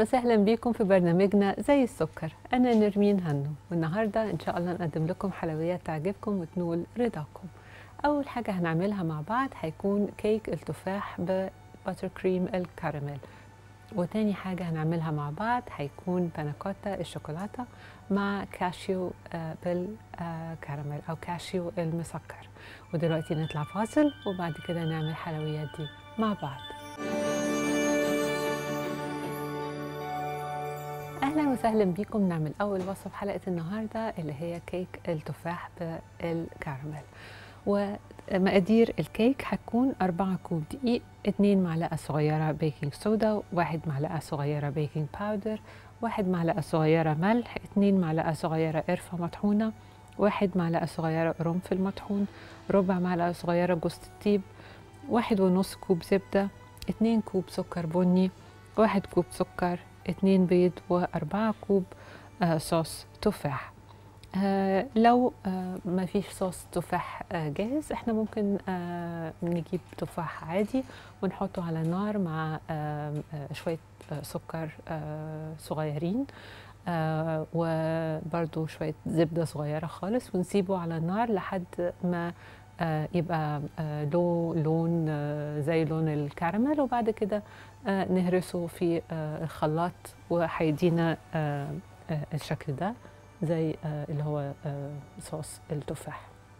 وسهلا بيكم في برنامجنا زي السكر أنا نرمين هنو والنهاردة إن شاء الله نقدم لكم حلويات تعجبكم وتنول رضاكم أول حاجة هنعملها مع بعض هيكون كيك التفاح بباتر كريم الكراميل وتاني حاجة هنعملها مع بعض هيكون باناكوتا الشوكولاتة مع كاشيو آه، بالكراميل أو كاشيو المسكر ودلوقتي نطلع فاصل وبعد كده نعمل الحلويات دي مع بعض اهلا وسهلا بيكم نعمل اول وصفه في حلقه النهارده اللي هي كيك التفاح بالكراميل ومقادير الكيك هتكون 4 كوب دقيق 2 معلقه صغيره بيكنج صودا 1 معلقه صغيره بيكنج باودر 1 معلقه صغيره ملح 2 معلقه صغيره قرفه مطحونه 1 معلقه صغيره قرنفل مطحون ربع معلقه صغيره جوز الطيب واحد ونص كوب زبده 2 كوب سكر بني واحد كوب سكر اتنين بيض وأربعة كوب آه صوص تفاح آه لو آه ما فيش صوص تفاح آه جاهز احنا ممكن آه نجيب تفاح عادي ونحطه على النار مع آه آه شوية آه سكر آه صغيرين آه وبرضو شوية زبدة صغيرة خالص ونسيبه على النار لحد ما آه يبقى آه له لون آه زي لون الكراميل وبعد كده آه نهرسه في آه الخلاط وهيدينا آه آه الشكل ده زي آه اللي هو آه صوص التفاح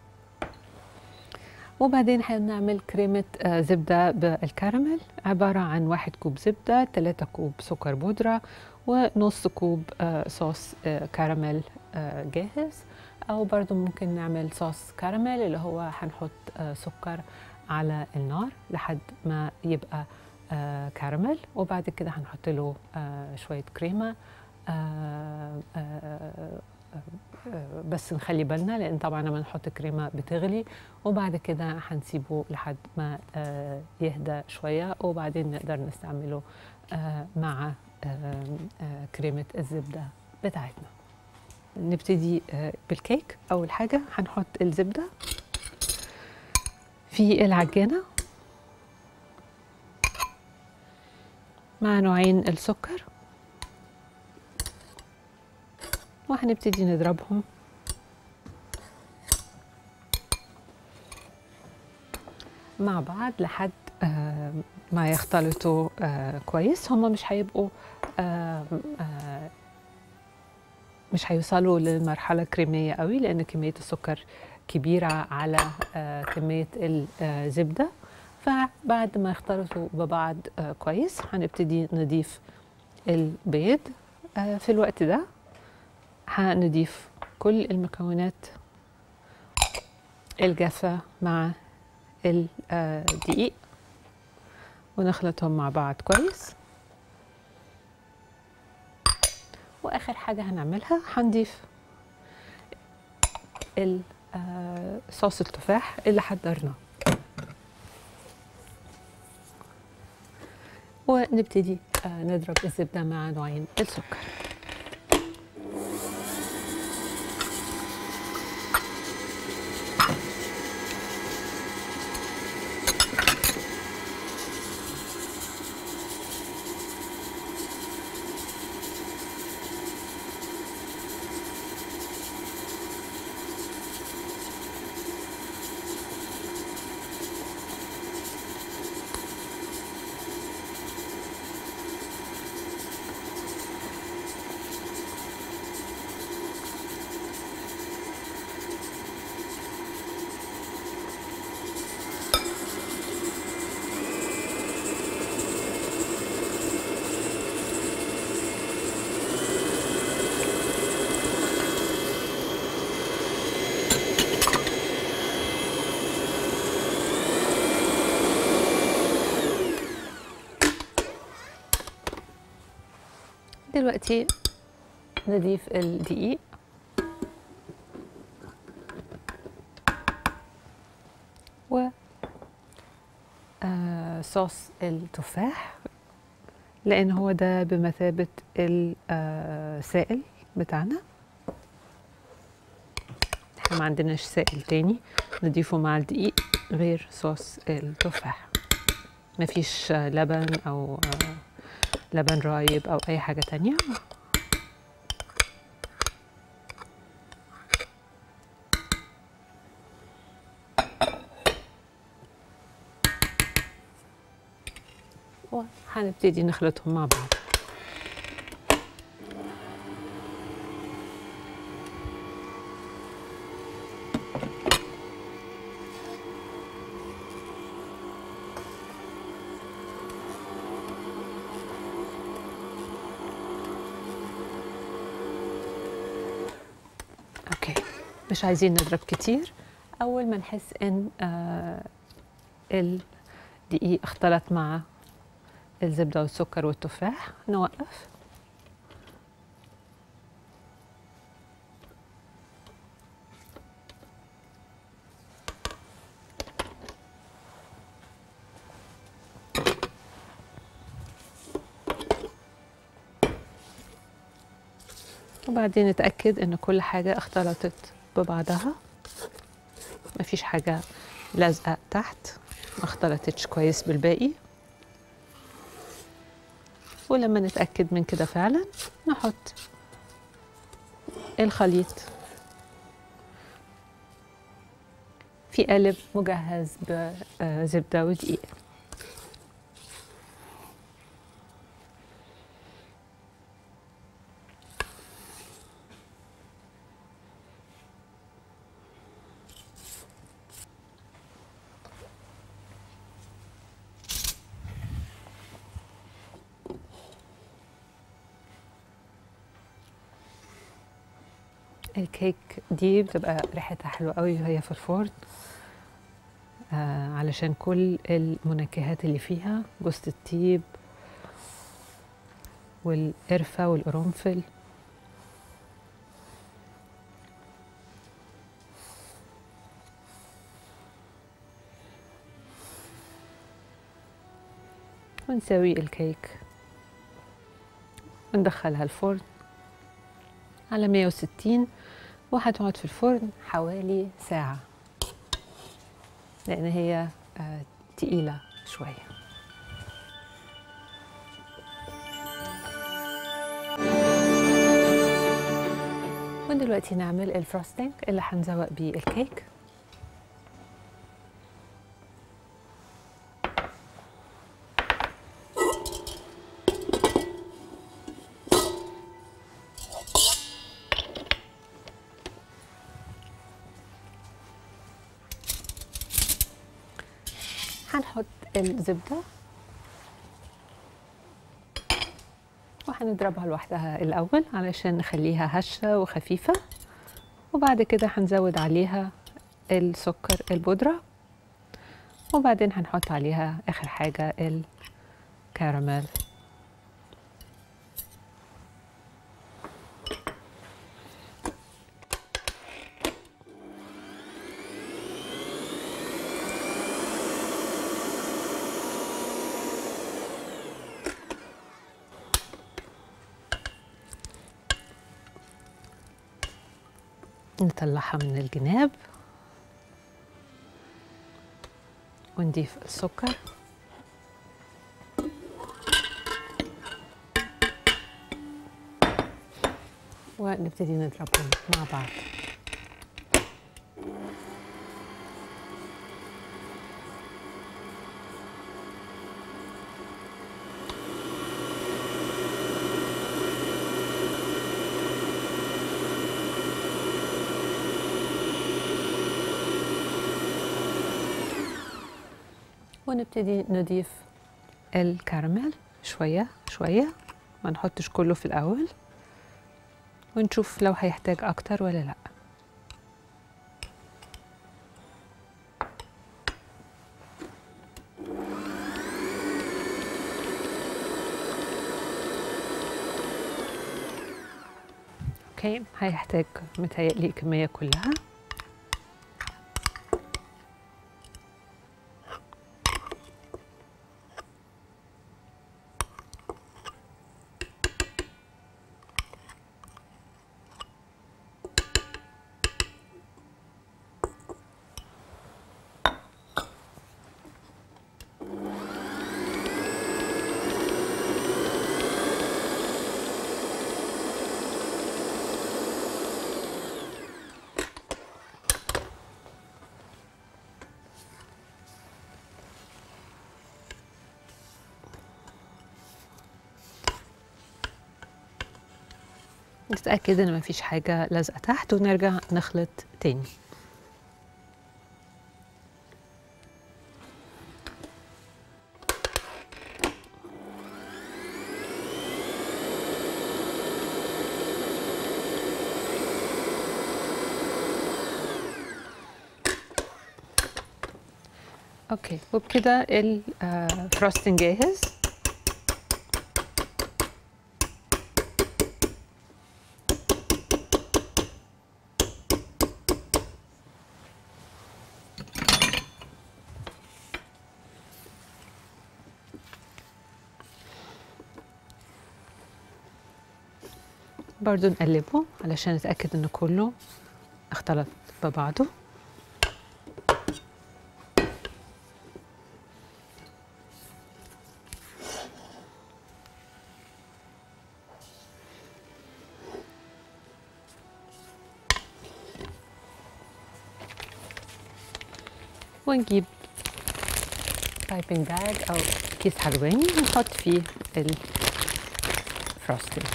وبعدين هنعمل كريمة آه زبدة بالكراميل عبارة عن واحد كوب زبدة ثلاثة كوب سكر بودرة ونص كوب آه صوص آه كراميل آه جاهز او برضو ممكن نعمل صوص كراميل اللي هو هنحط آه سكر على النار لحد ما يبقى آه كراميل وبعد كده هنحط له آه شويه كريمه آه آه آه بس نخلي بالنا لان طبعا لما نحط كريمه بتغلي وبعد كده هنسيبه لحد ما آه يهدى شويه وبعدين نقدر نستعمله آه مع آه آه كريمه الزبده بتاعتنا نبتدي بالكيك اول حاجه هنحط الزبده في العجانه مع نوعين السكر وهنبتدي نضربهم مع بعض لحد ما يختلطوا كويس هما مش هيبقوا مش هيوصلوا للمرحلة كريمية قوي لأن كمية السكر كبيرة على آه كمية الزبدة فبعد ما يختلطوا ببعض آه كويس هنبتدي نضيف البيض آه في الوقت ده هنضيف كل المكونات الجافة مع الدقيق ونخلطهم مع بعض كويس واخر حاجه هنعملها هنضيف صوص التفاح اللي حضرناه ونبتدي نضرب الزبده مع نوعين السكر دلوقتي نضيف الدقيق و آه صوص التفاح لان هو ده بمثابه السائل بتاعنا احنا ما عندناش سائل تاني نضيفه مع الدقيق غير صوص التفاح مفيش لبن او لبن رايب او اي حاجه تانية وهنبتدي نخلطهم مع بعض اوكي مش عايزين نضرب كتير اول ما نحس ان آه الدقيق اختلط مع الزبده والسكر والتفاح نوقف وبعدين نتأكد إن كل حاجة اختلطت ببعضها مفيش حاجة لازقة تحت ما اختلطتش كويس بالباقي ولما نتأكد من كده فعلا نحط الخليط في قالب مجهز بزبدة ودقيق الكيك دي بتبقى ريحتها حلوة قوي وهي في الفرن آه علشان كل المنكهات اللي فيها جوز الطيب والقرفة والقرنفل ونسوي الكيك وندخلها الفرن على 160 وهتقعد في الفرن حوالي ساعة لأن هي آه تقيلة شوية ودلوقتي نعمل الفروستنج اللي هنزوق بيه الكيك هنحط الزبدة وهنضربها لوحدها الأول علشان نخليها هشة وخفيفة وبعد كده هنزود عليها السكر البودرة وبعدين هنحط عليها آخر حاجة الكراميل نطلعها من الجناب ونضيف السكر ونبتدي نضربهم مع بعض ونبتدي نضيف الكراميل شوية شوية ما نحطش كله في الأول ونشوف لو هيحتاج أكتر ولا لأ اوكي هيحتاج متهيألي الكمية كلها نتأكد إن مفيش حاجة لازقة تحت ونرجع نخلط تاني اوكي وبكده الفروستنج جاهز برضو نقلبه علشان نتأكد ان كله اختلط ببعضه ونجيب بايبنج باج او كيس حلواني ونحط فيه الفروستنج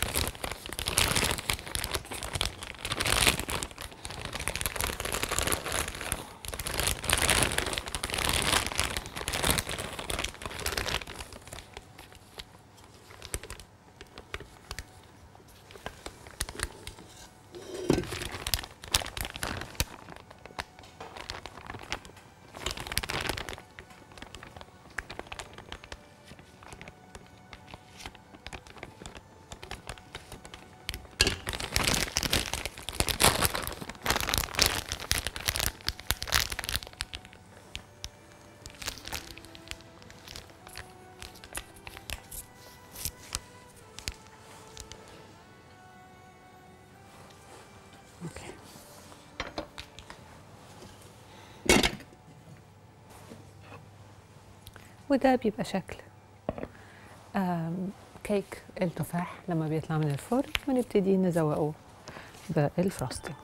اوكي وده بيبقى شكل آم، كيك التفاح لما بيطلع من الفرن ونبتدي نزوقه بالفروستنج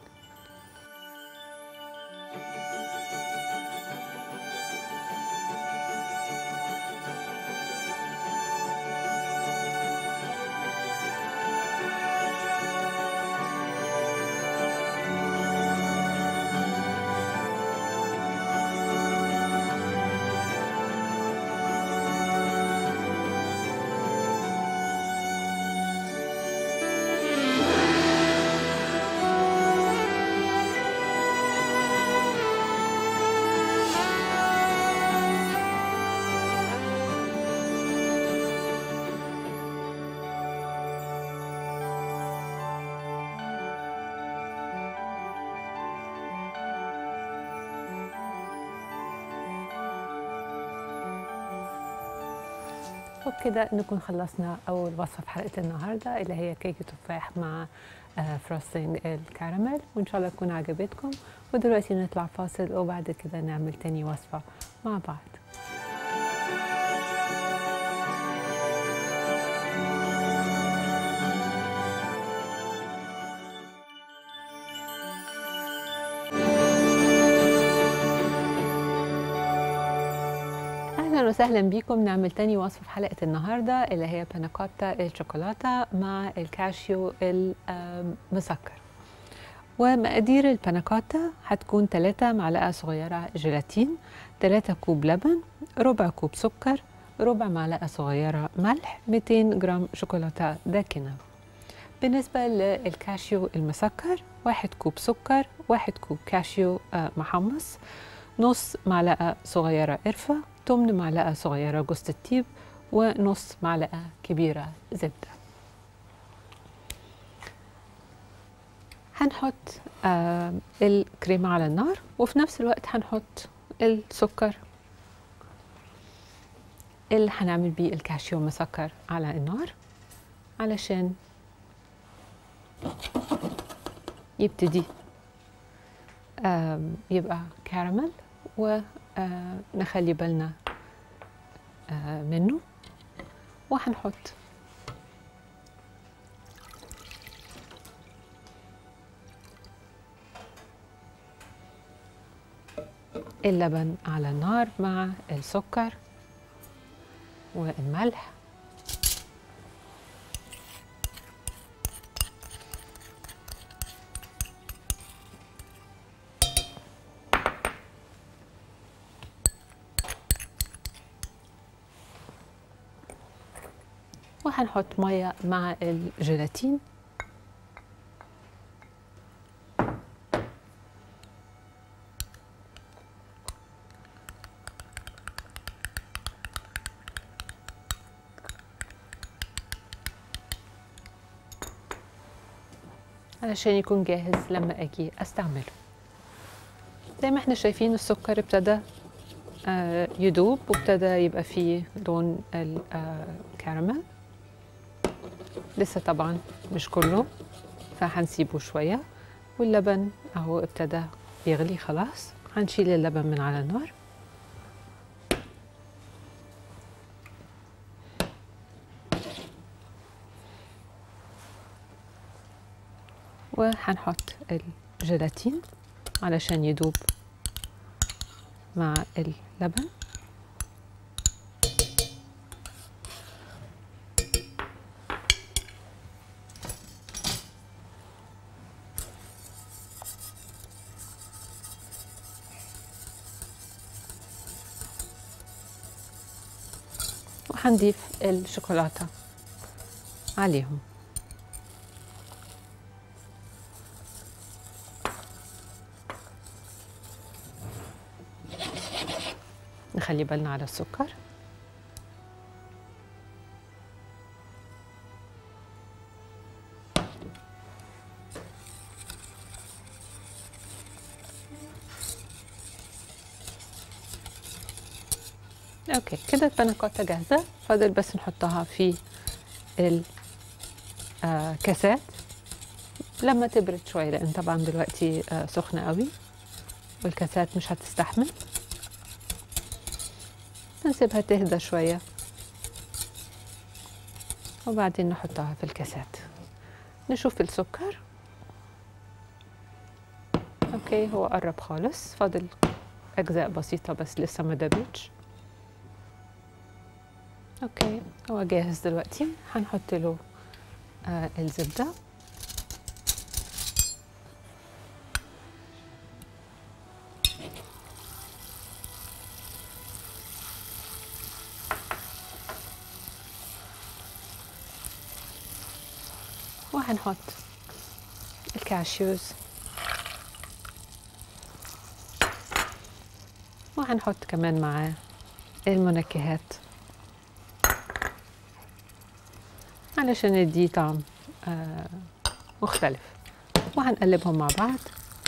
وبكده نكون خلصنا أول وصفة في حلقة النهاردة اللي هي كيكة تفاح مع آه، فروستنج الكراميل وإن شاء الله تكون عجبتكم ودلوقتي نطلع فاصل وبعد كده نعمل تاني وصفة مع بعض اهلا وسهلا بيكم نعمل تاني وصفه في حلقه النهارده اللي هي باناكوتا الشوكولاته مع الكاشيو المسكر ومقادير الباناكوتا هتكون 3 معلقه صغيره جيلاتين 3 كوب لبن ربع كوب سكر ربع معلقه صغيره ملح 200 جرام شوكولاته داكنه بالنسبة للكاشيو المسكر واحد كوب سكر واحد كوب كاشيو آه، محمص نص معلقة صغيرة قرفة تمن معلقة صغيرة جوز الطيب ونص معلقة كبيرة زبدة هنحط آه الكريمة على النار وفي نفس الوقت هنحط السكر اللي هنعمل بيه الكاشيو مسكر على النار علشان يبتدي آم، يبقى كراميل ونخلي بالنا آه، منه وهنحط اللبن على النار مع السكر والملح وهنحط ميه مع الجيلاتين علشان يكون جاهز لما اجي استعمله زي ما احنا شايفين السكر ابتدى آه، يدوب وابتدى يبقى فيه لون الكراميل لسه طبعا مش كله فهنسيبه شوية واللبن اهو ابتدى يغلي خلاص هنشيل اللبن من على النار وهنحط الجيلاتين علشان يدوب مع اللبن وهنضيف الشوكولاتة عليهم نخلي بالنا على السكر اوكي كده الباناكوتا جاهزه فاضل بس نحطها في الكاسات لما تبرد شويه لان طبعا دلوقتي آه، سخنه قوي والكاسات مش هتستحمل نسيبها تهدى شويه وبعدين نحطها في الكاسات نشوف السكر اوكي هو قرب خالص فاضل اجزاء بسيطه بس لسه ما دابتش اوكي هو جاهز دلوقتي هنحط له آه الزبده وهنحط الكاشيوز وهنحط كمان معاه المنكهات علشان يديه طعم آه مختلف وهنقلبهم مع بعض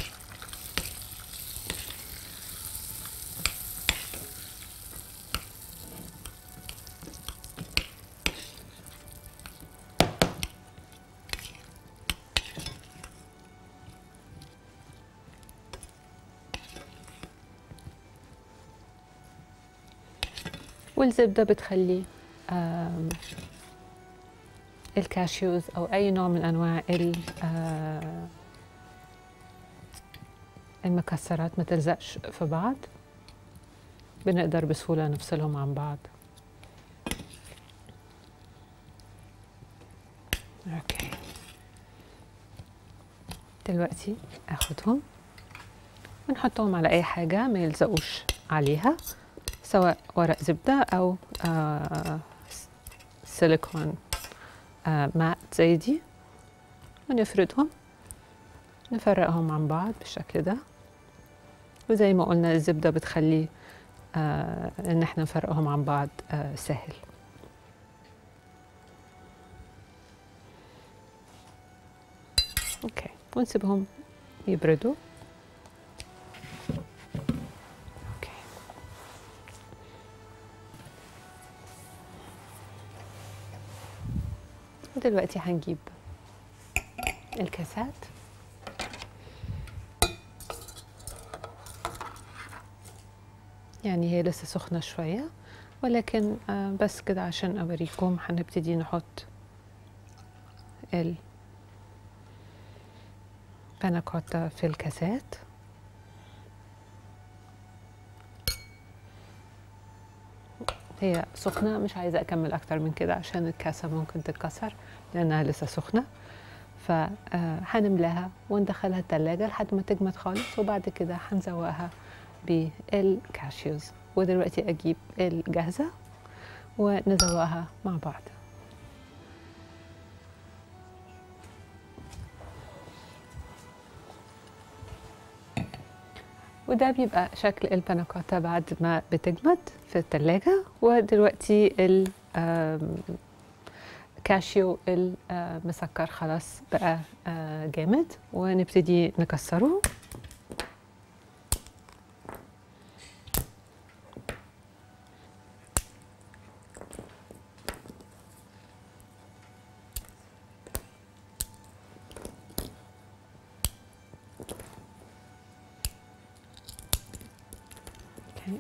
والزبدة بتخلي آم، الكاشيوز أو أي نوع من أنواع ال- آه، المكسرات ما تلزقش في بعض بنقدر بسهولة نفصلهم عن بعض أوكي دلوقتي أخدهم ونحطهم على أي حاجة ما يلزقوش عليها سواء ورق زبدة أو آه س- سيليكون آه مات زي دي ونفردهم نفرقهم عن بعض بالشكل ده وزي ما قلنا الزبدة بتخلي آه إن احنا نفرقهم عن بعض آه سهل اوكي ونسيبهم يبردوا اوكي ودلوقتي هنجيب الكاسات يعني هي لسه سخنة شوية ولكن آه، بس كده عشان أوريكم هنبتدي نحط ال باناكوتا في الكاسات هي سخنة مش عايزة أكمل أكتر من كده عشان الكاسة ممكن تتكسر لأنها لسه سخنة فهنملاها وندخلها التلاجة لحد ما تجمد خالص وبعد كده هنزوقها بالكاشيوز ودلوقتي أجيب الجاهزة ونزوقها مع بعض وده بيبقى شكل الباناكوتا بعد ما بتجمد في التلاجة ودلوقتي ال آم، كاشيو المسكر خلاص بقى آه، جامد ونبتدي نكسره اوكي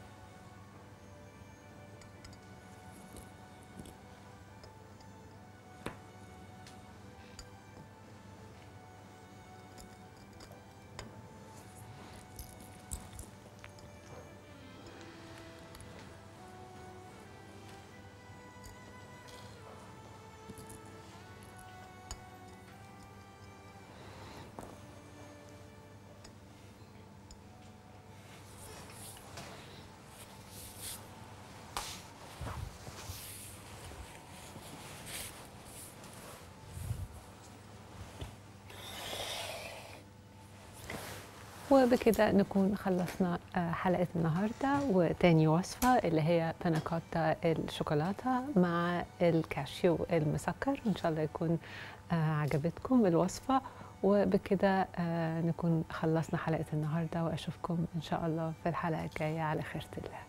وبكده نكون خلصنا آه، حلقة النهاردة وتاني وصفة اللي هي باناكوتا الشوكولاتة مع الكاشيو المسكر إن شاء الله يكون آه، عجبتكم الوصفة وبكده آه، نكون خلصنا حلقة النهاردة وأشوفكم إن شاء الله في الحلقة الجاية على خيرة الله